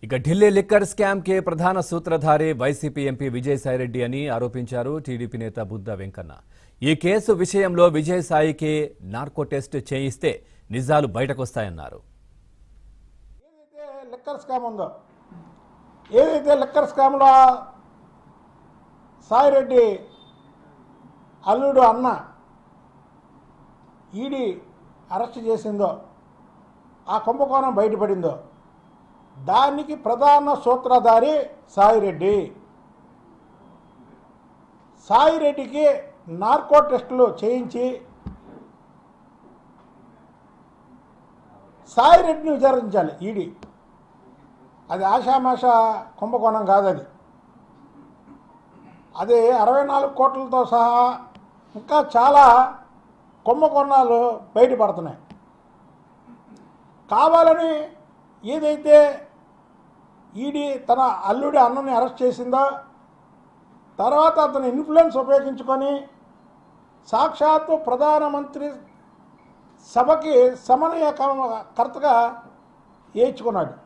ఇక Delhi liquor scam కే ప్రధాన సూత్రధారి వైసీపీ ఎంపీ విజయసాయిరెడ్డి అని ఆరోపించారు టీడీపీ నేత బుద్ధ వెంకన్న ఈ కేసు విషయంలో విజయసాయికి నార్కో టెస్ట్ చేయిస్తే నిజాలు బయటకొస్తాయన్నారు ఏదైతే లిక్కర్ స్కామ్ ఉందో ఏదైతే లిక్కర్ స్కామ్లో సాయిరెడ్డి అల్లుడు అన్న ఈడీ అరెస్ట్ చేసిందో ఆ కుంభకోణం బయటపడిందో దానికి ప్రధాన సూత్రధారి సాయిరెడ్డి సాయిరెడ్డికి నార్కో టెస్టులు చేయించి సాయిరెడ్డిని విచారించాలి ఈడీ అది ఆషామాష కుంభకోణం కాదు అది అది అరవై నాలుగు కోట్లతో సహా ఇంకా చాలా కుంభకోణాలు బయటపడుతున్నాయి కావాలని ఏదైతే ఈడీ తన అల్లుడి అన్నని అరెస్ట్ చేసిందో తర్వాత అతని ఇన్ఫ్లుయెన్స్ ఉపయోగించుకొని సాక్షాత్తు ప్రధానమంత్రి సభకి సమన్వయ కర్తగా వేయించుకున్నాడు